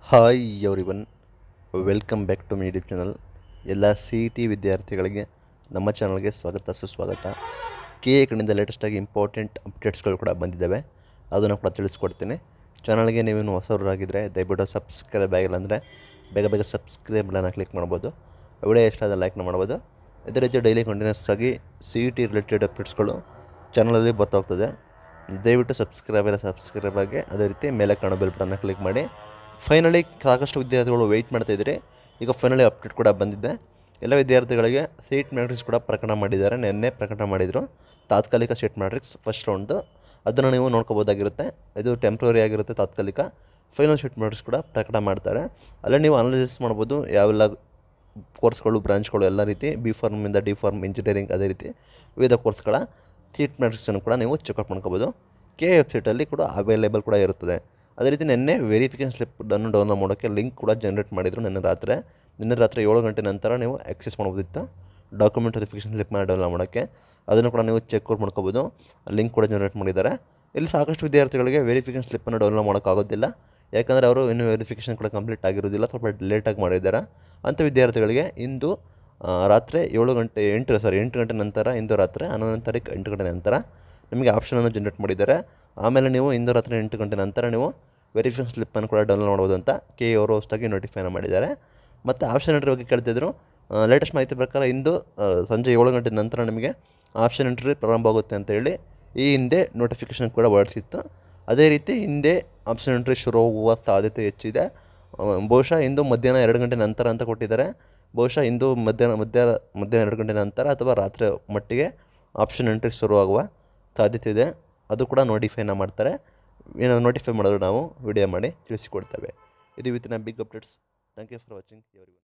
hi everyone welcome back to my YouTube channel ಎಲ್ಲ C E T ವಿದ್ಯಾರ್ಥಿಗಳಿಗೆ ನಮ್ಮ ಚಾನಲ್ಗೆ ಸ್ವಾಗತ ಸುಸ್ವಾಗತ ಕೆ ಎ ಕಡೆಯಿಂದ ಲೇಟೆಸ್ಟಾಗಿ ಇಂಪಾರ್ಟೆಂಟ್ ಅಪ್ಡೇಟ್ಸ್ಗಳು ಕೂಡ ಬಂದಿದ್ದಾವೆ ಅದನ್ನು ಕೂಡ ತಿಳಿಸ್ಕೊಡ್ತೀನಿ ಚಾನಲ್ಗೆ ನೀವೇನು ಹೊಸವರಾಗಿದ್ದರೆ ದಯವಿಟ್ಟು ಸಬ್ಸ್ಕ್ರೈಬ್ ಆಗಿಲ್ಲ ಅಂದರೆ ಬೇಗ ಬೇಗ ಸಬ್ಸ್ಕ್ರೈಬ್ ಬಟನ್ನ ಕ್ಲಿಕ್ ಮಾಡ್ಬೋದು ವಿಡಿಯೋ ಇಷ್ಟ ಆದ ಲೈಕ್ನ ಮಾಡ್ಬೋದು ಇದೇ ರೀತಿ ಡೈಲಿ ಕಂಟಿನ್ಯೂಸ್ ಆಗಿ ಸಿ ಇ ಟಿ ರಿಲೇಟೆಡ್ ಅಪ್ಡೇಟ್ಸ್ಗಳು ಚಾನಲಲ್ಲಿ ಬರ್ತಾ ಹೋಗ್ತದೆ ದಯವಿಟ್ಟು ಸಬ್ಸ್ಕ್ರೈಬ್ ಎಲ್ಲ ಸಬ್ಸ್ಕ್ರೈಬ್ ಆಗಿ ಅದೇ ರೀತಿ ಮೇಲೆ ಕಾಣೋ ಬೆಲ್ ಬಟನ್ನ ಕ್ಲಿಕ್ ಮಾಡಿ ಫೈನಲಿ ಸಾಕಷ್ಟು ವಿದ್ಯಾರ್ಥಿಗಳು ವೆಯ್ಟ್ ಮಾಡ್ತಾ ಇದ್ದಾರೆ ಈಗ ಫೈನಲಿ ಅಪ್ಡೇಟ್ ಕೂಡ ಬಂದಿದೆ ಎಲ್ಲ ವಿದ್ಯಾರ್ಥಿಗಳಿಗೆ ಸೀಟ್ ಮ್ಯಾಟ್ರಿಕ್ಸ್ ಕೂಡ ಪ್ರಕಟ ಮಾಡಿದ್ದಾರೆ ನಿನ್ನೆ ಪ್ರಕಟ ಮಾಡಿದರು ತಾತ್ಕಾಲಿಕ ಸೀಟ್ ಮ್ಯಾಟ್ರಿಕ್ಸ್ ಫಸ್ಟ್ ರೌಂಡು ಅದನ್ನು ನೀವು ನೋಡ್ಕೋಬೋದಾಗಿರುತ್ತೆ ಇದು ಟೆಂಪ್ರರಿ ಆಗಿರುತ್ತೆ ತಾತ್ಕಾಲಿಕ ಫೈನಲ್ ಶೀಟ್ ಮ್ಯಾಟ್ರಿಕ್ಸ್ ಕೂಡ ಪ್ರಕಟ ಮಾಡ್ತಾರೆ ಅಲ್ಲೇ ನೀವು ಅನಾಲಿಸಿಸ್ ಮಾಡ್ಬೋದು ಯಾವೆಲ್ಲ ಕೋರ್ಸ್ಗಳು ಬ್ರಾಂಚ್ಗಳು ಎಲ್ಲ ರೀತಿ ಬಿ ಫಾರ್ಮಿಂದ ಡಿ ಫಾರ್ಮ್ ಇಂಜಿನಿಯರಿಂಗ್ ಅದೇ ರೀತಿ ವಿವಿಧ ಕೋರ್ಸ್ಗಳ ಸೀಟ್ ಮ್ಯಾಟ್ರಿಕ್ಸನ್ನು ಕೂಡ ನೀವು ಚೆಕ್ಔಟ್ ಮಾಡ್ಕೋಬೋದು ಕೆ ವೆಬ್ಸೈಟಲ್ಲಿ ಕೂಡ ಅವೈಲೇಬಲ್ ಕೂಡ ಇರುತ್ತದೆ ಅದೇ ರೀತಿ ನಿನ್ನೆ ವೆರಿಫಿಕೇಷನ್ ಸ್ಲಿಪ್ಪನ್ನು ಡೌನ್ಲೋಡ್ ಮಾಡೋಕ್ಕೆ ಲಿಂಕ್ ಕೂಡ ಜನ್ರೇಟ್ ಮಾಡಿದರು ನಿನ್ನೆ ರಾತ್ರಿ ನಿನ್ನೆ ರಾತ್ರಿ ಏಳು ಗಂಟೆ ನಂತರ ನೀವು ಆಕ್ಸೆಸ್ ಮಾಡ್ಬೋದಿತ್ತು ಡಾಕ್ಯುಮೆಂಟ್ ವೆರಿಫಿಕೇಷನ್ ಸ್ಲಿಪ್ ಮಾಡಿ ಡೌನ್ಲೋಡ್ ಮಾಡೋಕ್ಕೆ ಅದನ್ನು ಕೂಡ ನೀವು ಚೆಕ್ಔಟ್ ಮಾಡ್ಕೋಬೋದು ಲಿಂಕ್ ಕೂಡ ಜನ್ರೇಟ್ ಮಾಡಿದ್ದಾರೆ ಇಲ್ಲಿ ಸಾಕಷ್ಟು ವಿದ್ಯಾರ್ಥಿಗಳಿಗೆ ವೆರಿಫಿಕೇಷನ್ ಸ್ಲಿಪ್ಪನ್ನು ಡೌನ್ಲೋಡ್ ಮಾಡೋಕ್ಕಾಗೋದಿಲ್ಲ ಯಾಕಂದರೆ ಅವರು ಇನ್ನೂ ವೆರಿಫಿಕೇಷನ್ ಕೂಡ ಕಂಪ್ಲೀಟ್ ಆಗಿರೋದಿಲ್ಲ ಸ್ವಲ್ಪ ಲೇಟಾಗಿ ಮಾಡಿದ್ದಾರೆ ಅಂಥ ವಿದ್ಯಾರ್ಥಿಗಳಿಗೆ ಇಂದು ಆ, ರಾತ್ರಿ ಏಳು ಗಂಟೆ ಎಂಟು ಸಾರಿ ಎಂಟು ಗಂಟೆ ನಂತರ ಇಂದು ರಾತ್ರಿ ಹನ್ನೊಂದನೇ ತಾರೀಕು ಎಂಟು ಗಂಟೆ ನಂತರ ನಿಮಗೆ ಆಪ್ಷನನ್ನು ಜನ್ರೇಟ್ ಮಾಡಿದ್ದಾರೆ ಆಮೇಲೆ ನೀವು ಇಂದು ರಾತ್ರಿ ಎಂಟು ಗಂಟೆ ನಂತರ ನೀವು ವೆರಿಫಿಕೇಷನ್ ಸ್ಲಿಪ್ಪನ್ನು ಕೂಡ ಡೌನ್ಲೋಡ್ ಮಾಡ್ಬೋದು ಅಂತ ಕೆ ಅವರು ಹೊಸದಾಗಿ ನೋಟಿಫೈನ ಮಾಡಿದ್ದಾರೆ ಮತ್ತು ಆಪ್ಷನ್ ಎಂಟ್ರಿ ಬಗ್ಗೆ ಕೇಳ್ತಿದ್ರು ಲೇಟೆಸ್ಟ್ ಮಾಹಿತಿ ಪ್ರಕಾರ ಇಂದು ಆ, ಸಂಜೆ ಏಳು ಗಂಟೆ ನಂತರ ನಿಮಗೆ ಆಪ್ಷನ್ ಎಂಟ್ರಿ ಪ್ರಾರಂಭ ಆಗುತ್ತೆ ಅಂತ ಹೇಳಿ ಈ ಹಿಂದೆ ನೋಟಿಫಿಕೇಷನ್ ಕೂಡ ಹೊರಡಿಸಿತ್ತು ಅದೇ ರೀತಿ ಹಿಂದೆ ಆಪ್ಷನ್ ಎಂಟ್ರಿ ಶುರು ಹೋಗುವ ಸಾಧ್ಯತೆ ಹೆಚ್ಚಿದೆ ಆ, ಬಹುಶಃ ಇಂದು ಮಧ್ಯಾಹ್ನ ಎರಡು ಗಂಟೆ ನಂತರ ಅಂತ ಕೊಟ್ಟಿದ್ದಾರೆ ಬಹುಶಃ ಇಂದು ಮಧ್ಯಾಹ್ನ ಮಧ್ಯಾಹ್ನ ಮಧ್ಯಾಹ್ನ ಎರಡು ಗಂಟೆ ನಂತರ ಅಥವಾ ರಾತ್ರಿ ಮಟ್ಟಿಗೆ ಆಪ್ಷನ್ ಎಂಟ್ರಿ ಶುರುವಾಗುವ ಸಾಧ್ಯತೆ ಇದೆ ಅದು ಕೂಡ ನೋಟಿಫೈನ ಮಾಡ್ತಾರೆ ಏನಾದ್ರು ನೋಟಿಫೈ ಮಾಡಿದ್ರು ನಾವು ವಿಡಿಯೋ ಮಾಡಿ ತಿಳಿಸಿಕೊಡ್ತೇವೆ ಇದು ವಿತಿನ big updates thank you for watching every